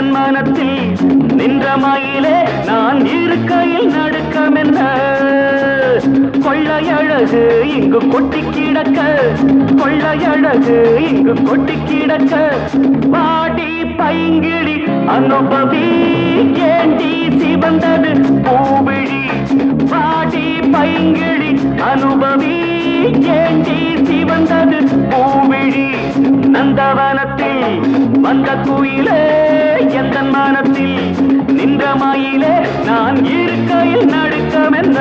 எந்தன் மனத்தில் நின்ற மயிலே நான் இருக்கையில் நடுக்கம் என்ன கொள்ளையழகு இங்கு கொட்டி கிடக்க கொள்ளையழகு இங்கு கொட்டி கிடக்க பாடி பைங்கிழி அனுபவி ஏண்டி சிவந்தது பூவிழி பாடி பைங்கிழி அனுபவி ஏண்டி சிவந்தது பூவிழி நந்தவனத்தில் வந்த குயிலே எந்த மனத்தில் நின்ற மயிலே நான் இருக்கையில் நடுக்கம் என்ன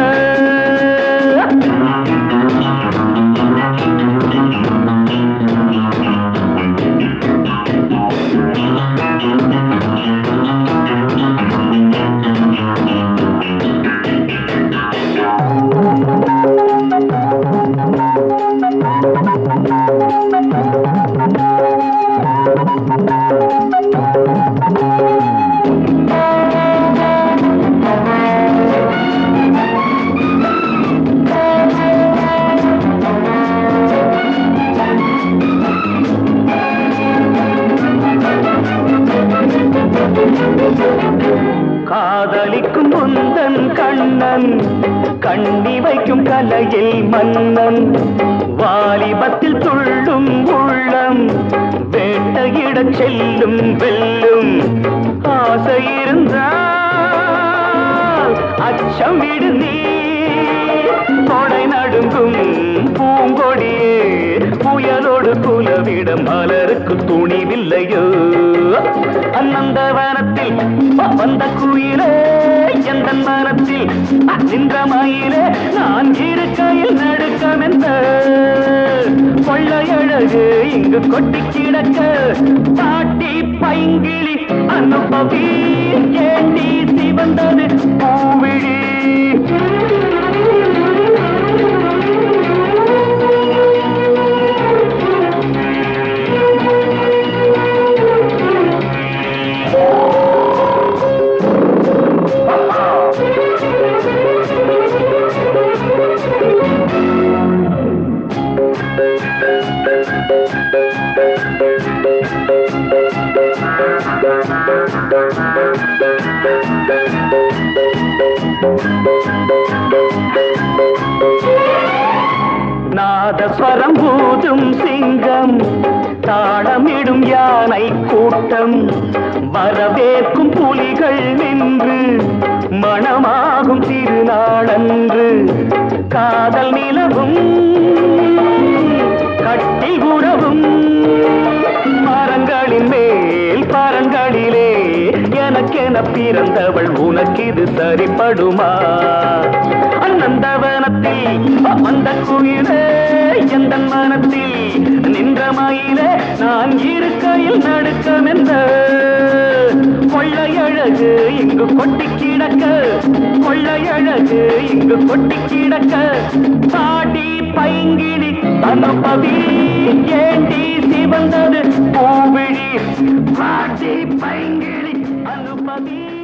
காதலிக்கும் முந்தன் கண்ணன் கண்ணி வைக்கும் கலையில் மன்னன் வாலிபத்தில் துள்ளும் உள்ளம் வேட்டையிடச் செல்லும் வெல்லும் ஆசை இருந்தால் அச்சம் விடு நீ கொடை நடுங்கும் பூங்கொடியே புயலோடு குலவிட மலருக்கு துணிவில்லையோ அந்தந்த வனத்தில் வந்த குயிலே எந்த மனத்தில் நின்ற மயிலே நான் இருக்கையில் நடுக்கம் என்ற கொள்ளையழகு இங்கு கொட்டி கிடக்க பாட்டி பைங்கிளி அனுபவி ஏண்டி சிவந்தது பூவிழி நாதஸ்வரம் பூதும் சிங்கம் தாளமிடும் யானை கூட்டம் வரவேற்கும் புலிகள் நின்று மணமாகும் திருநாளன்று காதல் நிலவும் கட்டில் உறவும் மரங்களின் மேல் பரங்களிலே எனக்கென பிறந்தவள் உனக்கிது சரிப்படுமா அநந்தவனத்தில் வந்த குயிலே எந்த மனத்தில் நின்ற மயிலே நான் இருக்கையில் நடுக்கம் என்ற கொள்ளையழகு இங்கு கொட்டி கிடக்க கொள்ளையழகு இங்கு கொட்டி கிடக்க பாடி பைங்கிழி அனுபவி ஏண்டி சிவந்தது பூவிழி பாடி பைங்கிழி அனுபவி